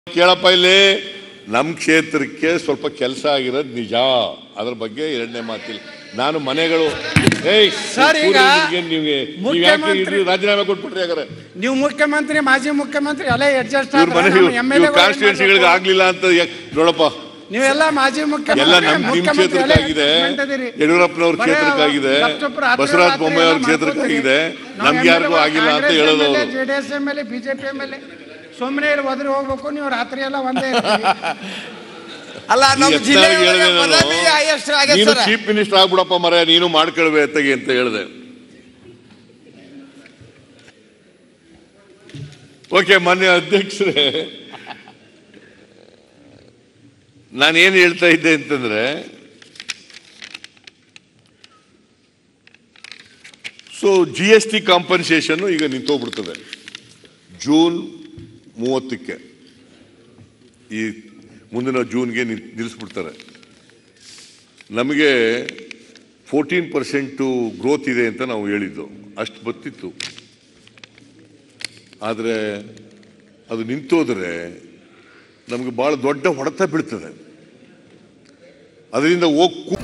ಕೇಳಪ್ಪ ಇಲ್ಲಿ ನಮ್ಮ ಕ್ಷೇತ್ರಕ್ಕೆ ಸ್ವಲ್ಪ ಕೆಲಸ ಆಗಿರೋದು ನಿಜ ಅದ್ರ ಬಗ್ಗೆ ಎರಡನೇ ಮಾತಿಲ್ಲ ನಾನು ಮನೆಗಳು ಏಯ್ ಸರ್, ಈಗ ಸೂರ್ಯನಿಗೆ ನಿಮ್ಗೆ ನೀವು ಯಾಕೆ ಮುಖ್ಯಮಂತ್ರಿ- ಇದು ರಾಜೀನಾಮೆ ಕೊಟ್ಬಿಟ್ರಿ ಹಾಗಾದ್ರೆ ನೀವು ಮುಖ್ಯಮಂತ್ರಿ ಮಾಜಿ ಮುಖ್ಯಮಂತ್ರಿ ಎಲ್ಲ ಅಡ್ಜಸ್ಟ್ ಇವ್ರ ಮನೆ ಇವ್ರ ಕಾನ್ಸ್ಟಿಟ್ಯೂನ್ಸಿಗಳಿಗೆ ಆಗ್ಲಿಲ್ಲ ಅಂತ ಯಾಕ್- ನೋಡಪ್ಪ ನೀವೆಲ್ಲ ಮಾಜಿ ಮುಖ್ಯಮಂತ್ರಿ ಎಲ್ಲ ನಮ್ ನಿಮ್ ಮುಖ್ಯಮಂತ್ರಿ ಎಲ್ಲ ಕ್ಷೇತ್ರಕ್ಕಾಗಿದೆ adjustment ಅದೀರಿ. ಯಡಿಯೂರಪ್ಪನವ್ರ ಬರೀ ಕ್ಷೇತ್ರಕ್ಕಾಗಿದೆ ಲಕ್ಷಪ್ಪ ರಾತ್ರಿ ಬಸವರಾಜ ರಾತ್ರಿ ಬೊಮ್ಮಾಯಿ ಅವ್ರ ಎಲ್ಲ ಕ್ಷೇತ್ರಕ್ಕಾಗಿದೆ ಮಾಡ್ಕೊತೀರಿ. ನಮ್ಗೆ ನಾವು ಯಾರಿಗೂ ಆಗಿಲ್ಲ ಅಂತ ಕಾಂಗ್ರೆಸ್ ಹೇಳೋದು MLA, ಅವರು JDS M L A BJP M L A ಸುಮ್ಮನೆ ಇಲ್ಲಿ ಒದರಿ ಹೋಗ್ಬೇಕು ನೀವು ರಾತ್ರಿ ಎಲ್ಲ ಒಂದೇ ಇರ್ತೀರಿ. ಅಲ್ಲ ನಮ್ಮ ಈ ಜಿಲ್ಲೆ ಎತ್ತಾಳಿಗೆ ಹೇಳಿದೆ ನಾನು, ಪದವಿ ಎಷ್ಟು ಆಗ್ಯದ ನೀನು ಸರ್ ಚೀಫ್ ಮಿನಿಸ್ಟರ್ ಆಗ್ಬಿಡಪ್ಪ ಮರ ನೀನು ಮಾಡ್ಕೊಳ್ವೆ ತೆಗಿ ಅಂತ ಹೇಳಿದೆ ಓಕೆ ಮಾನ್ಯ ಅಧ್ಯಕ್ಷರೇ ನಾನೇನು ಹೇಳ್ತಾ ಇದ್ದೆ ಅಂತಂದ್ರೆ so G S T compensation ಈಗ ನಿಂತೋಗ್ಬಿಡ್ತದೆ ಜೂನ್ ಮೂವತ್ತಕ್ಕೆ ಈ ಮುಂದಿನ ಜೂನ್ಗೆ ನಿಲ್- ನಿಲ್ಲಿಸ್ಬಿಡ್ತಾರೆ ನಮಗೆ ಫೋರ್ಟೀನ್ ಪರ್ಸೆಂಟು ಗ್ರೋತ್ ಇದೆ ಅಂತ ನಾವು ಹೇಳಿದ್ದು ಅಷ್ಟು ಬತ್ತಿತ್ತು ಆದರೆ ಅದು ನಿಂತೋದ್ರೆ ನಮಗೆ ಭಾಳ ದೊಡ್ಡ ಹೊಡೆತ ಬೀಳ್ತದೆ ಅದರಿಂದ ಹೋಗಿ